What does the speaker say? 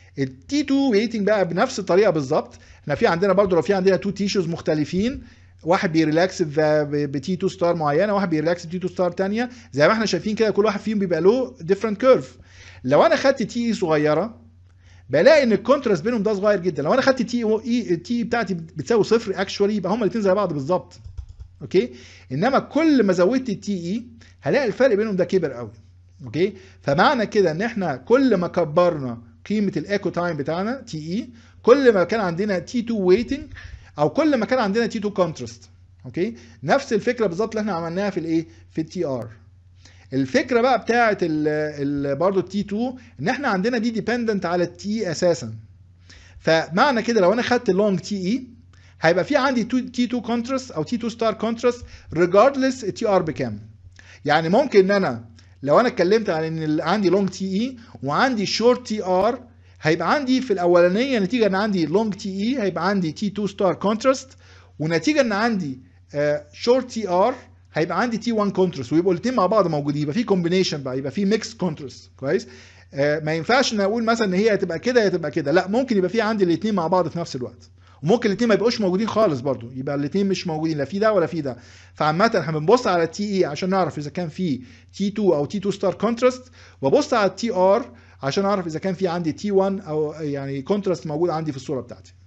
التي 2 ويتنج بقى بنفس الطريقه بالظبط احنا في عندنا برضو لو في عندنا تو تيشوز مختلفين واحد بيريلاكس بتي 2 ستار معينه واحد بيريلاكس بتي 2 ستار ثانيه زي ما احنا شايفين كده كل واحد فيهم بيبقى له ديفرنت كيرف لو انا خدت تي اي صغيره بلاقي ان الكونتراست بينهم ده صغير جدا لو انا خدت تي اي تي بتاعتي بتساوي صفر اكشولي يبقى هما الاثنين زي بعض بالظبط اوكي انما كل ما زودت التي اي هلاقي الفرق بينهم ده كبر قوي اوكي فمعنى كده ان احنا كل ما كبرنا قيمه الايكو تايم بتاعنا تي اي كل ما كان عندنا تي 2 ويتنج او كل ما كان عندنا تي 2 كونتراست اوكي نفس الفكره بالظبط اللي احنا عملناها في الايه في التي ار الفكره بقى بتاعه ال برضه التي 2 ان احنا عندنا دي ديبندنت على التي اساسا فمعنى كده لو انا خدت اللونج تي اي هيبقى في عندي تي 2 كونتراست او تي 2 ستار كونتراست ريجاردلس التي ار بكام يعني ممكن ان انا لو انا اتكلمت عن ان عندي لونج تي اي وعندي شورت تي ار هيبقى عندي في الاولانيه نتيجه ان عندي لونج تي اي هيبقى عندي تي 2 ستار كونتراست ونتيجه ان عندي شورت تي ار هيبقى عندي تي 1 كونتراست ويبقوا الاثنين مع بعض موجودين يبقى في كومبينيشن بقى يبقى في ميكس كونتراست كويس آه ما ينفعش ان اقول مثلا ان هي هتبقى كده هتبقى كده لا ممكن يبقى في عندي الاثنين مع بعض في نفس الوقت وممكن الاثنين ما يبقوش موجودين خالص برضو يبقى الاثنين مش موجودين لا في ده ولا في ده فعامه احنا بنبص على التي اي عشان نعرف اذا كان في تي 2 او تي 2 ستار كونتراست وببص على التي ار عشان اعرف اذا كان في عندي تي 1 او يعني كونتراست موجود عندي في الصوره بتاعتي